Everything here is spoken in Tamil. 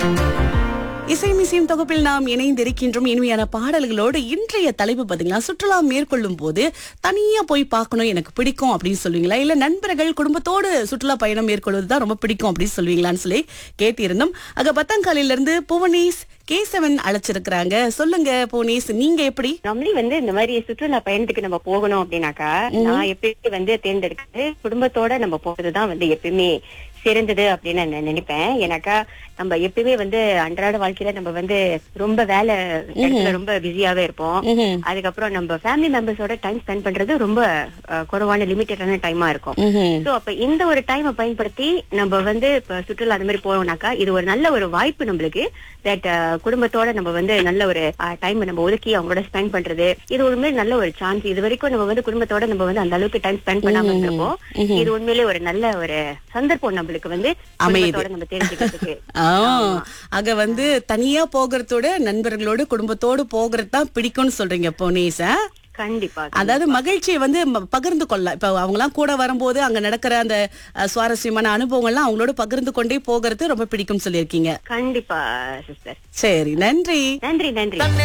இசை மிசையும் தொகுப்பில் நாம் இணைந்திருக்கின்றோம் இனிமையான பாடல்களோடு இன்றைய தலைப்பு பாத்தீங்களா சுற்றுலா மேற்கொள்ளும் போது தனியா போய் பார்க்கணும் எனக்கு பிடிக்கும் அப்படின்னு சொல்லுவீங்களா இல்ல நண்பர்கள் குடும்பத்தோடு சுற்றுலா பயணம் மேற்கொள்வது தான் ரொம்ப பிடிக்கும் அப்படின்னு சொல்லுவீங்களான்னு சொல்லி கேட்டிருந்தோம் அங்க பத்தாங்காலில இருந்து புவனேஷ் கேசவன் அழைச்சிருக்கிறாங்க சொல்லுங்க புவனேஷ் நீங்க எப்படி நார்மலி வந்து இந்த மாதிரி சுற்றுலா பயணத்துக்கு நம்ம போகணும் அப்படின்னாக்கா நான் எப்பயுமே வந்து தேர்ந்தெடுக்கிறது குடும்பத்தோட நம்ம போறதுதான் வந்து எப்பயுமே சிறந்தது அப்படின்னு நான் நினைப்பேன் ஏன்னாக்கா நம்ம எப்பயுமே வந்து அன்றாட வாழ்க்கையில நம்ம வந்து ரொம்ப வேலை இடத்துல ரொம்ப பிஸியாவே இருப்போம் ம்ஹும். அதுக்கப்புறம் நம்ம ஃபேமிலி மெம்பர்ஸோட டைம் ஸ்பெண்ட் பண்றது ரொம்ப அஹ், குறைவான லிமிட்டடான டைமா இருக்கும் ம்ஹும். சோ அப்ப இந்த ஒரு டைமை பயன்படுத்தி நம்ம வந்து இப்ப சுற்றுலா அந்த மாதிரி போனோம்னாக்கா இது ஒரு நல்ல ஒரு வாய்ப்பு நம்மளுக்கு தட் குடும்பத்தோட நம்ம வந்து நல்ல ஒரு டைம் நம்ம ஒதுக்கி அவங்களோட ஸ்பெண்ட் பண்றது இது உண்மையிலே நல்ல ஒரு சான்ஸ் இது வரைக்கும் நம்ம வந்து குடும்பத்தோட நம்ம வந்து அந்த அளவுக்கு டைம் ஸ்பெண்ட் பண்ணாம இருந்திருப்போம் இது உண்மையிலே ஒரு நல்ல ஒரு சந்தர்ப்பம் நம்மளுக்கு வந்து குடும்பத்தோட நம்ம தெரிஞ்சுக்கிறதுக்கு ஆ, ஆக வந்து தனியா போகிறதோட நண்பர்களோடு குடும்பத்தோடு போகிறது தான் பிடிக்கும்னு சொல்றீங்க புவனேஷ் ஆ? கண்டிப்பா அதாவது மகிழ்ச்சியை வந்து ம- பகிர்ந்து கொள்ளலாம் இப்ப அவங்கலாம் கூட வரும்போது அங்க நடக்கிற அந்த அஹ், சுவாரஸ்யமான அனுபவங்கள்லாம் அவங்களோட பகிர்ந்து கொண்டே போகிறது ரொம்ப பிடிக்கும் சொல்லியிருக்கீங்க கண்டிப்பா சிஸ்டர் சரி நன்றி நன்றி நன்றி